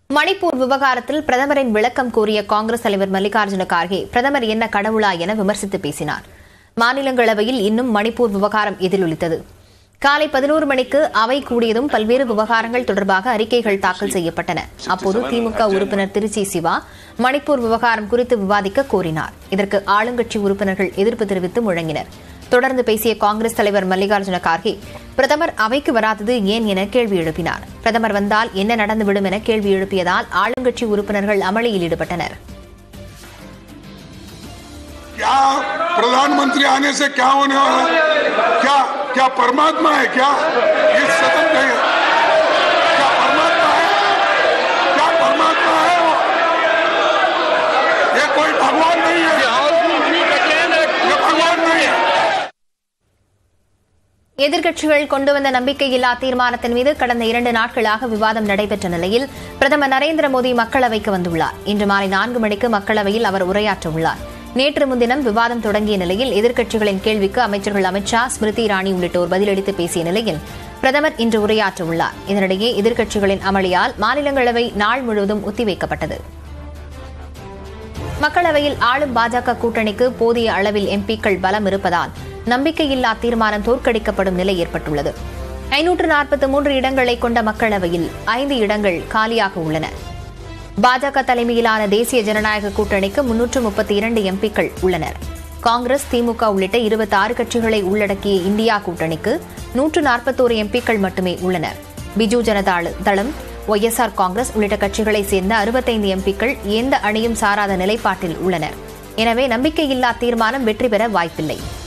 மணிப்பூர் விவகாரத்தில் பிரதமரின் விளக்கம் கோரிய காங்கிரஸ் தலைவர் மல்லிகார்ஜுன கார்கே பிரதமர் என்ன கடவுளா என விமர்சித்து பேசினார் மாநிலங்களவையில் இன்னும் மணிப்பூர் விவகாரம் எதிரொலித்தது காலை பதினோரு மணிக்கு அவை கூடியதும் பல்வேறு விவகாரங்கள் தொடர்பாக அறிக்கைகள் தாக்கல் செய்யப்பட்டன அப்போது திமுக உறுப்பினர் திருச்சி சிவா மணிப்பூர் விவகாரம் குறித்து விவாதிக்க கோரினார் இதற்கு ஆளுங்கட்சி உறுப்பினர்கள் எதிர்ப்பு தெரிவித்து முழங்கினர் தொடர்ந்து பேசிய காங்கிரஸ் தலைவர் மல்லிகார்ஜுன கார்கே பிரதமர் அவைக்கு வராதது ஏன் என கேள்வி எழுப்பினார் பிரதமர் வந்தால் என்ன நடந்துவிடும் என கேள்வி எழுப்பியதால் ஆளுங்கட்சி உறுப்பினர்கள் அமளியில் ஈடுபட்டனர் क्या प्रधानमंत्री आने से क्या होने वाला है क्या क्या परमात्मा है क्या ये सदन नहीं है क्या परमात्मा है क्या परमात्मा है वो ये कोई भगवान नहीं है ये भगवान नहीं है எதிர்க்கட்சிகள் கொண்டு வந்த நம்பிக்கையில்லா தீர்மானத்தின் மீது கடந்த இரண்டு நாட்களாக விவாதம் நடைபெற்ற நிலையில் பிரதமர் நரேந்திர மோடி மக்களவைக்கு வந்துள்ளார் இன்று மாலை நான்கு மணிக்கு மக்களவையில் அவர் உரையாற்ற உள்ளார் நேற்று முன்தினம் விவாதம் தொடங்கிய நிலையில் எதிர்க்கட்சிகளின் கேள்விக்கு அமைச்சர்கள் அமித்ஷா ஸ்மிருதி இரானி உள்ளிட்டோர் பதிலளித்து பேசிய நிலையில் பிரதமர் இன்று உரையாற்ற உள்ளார் இதனிடையே எதிர்க்கட்சிகளின் அமளியால் மாநிலங்களவை நாள் முழுவதும் ஒத்திவைக்கப்பட்டது மக்களவையில் ஆளும் பாஜக கூட்டணிக்கு போதிய அளவில் எம்பிக்கள் பலம் இருப்பதால் நம்பிக்கையில்லா தீர்மானம் தோற்கடிக்கப்படும் நிலை ஏற்பட்டுள்ளது ஐநூற்று நாற்பத்தி மூன்று இடங்களை கொண்ட மக்களவையில் ஐந்து இடங்கள் காலியாக உள்ளன பாஜக தலைமையிலான தேசிய ஜனநாயக கூட்டணிக்கு முன்னூற்று முப்பத்தி இரண்டு எம்பிக்கள் உள்ளனர் காங்கிரஸ் திமுக உள்ளிட்ட இருபத்தி ஆறு கட்சிகளை உள்ளடக்கிய இந்தியா கூட்டணிக்கு நூற்று நாற்பத்தோரு எம்பிக்கள் மட்டுமே உள்ளனர் பிஜு ஜனதா தளம் ஒய்எஸ்ஆர் காங்கிரஸ் உள்ளிட்ட கட்சிகளைச் சேர்ந்த அறுபத்தைந்து எம்பிக்கள் எந்த அணியும் சாராத நிலைப்பாட்டில் உள்ளனர் எனவே நம்பிக்கையில்லா தீர்மானம் வெற்றி பெற வாய்ப்பில்லை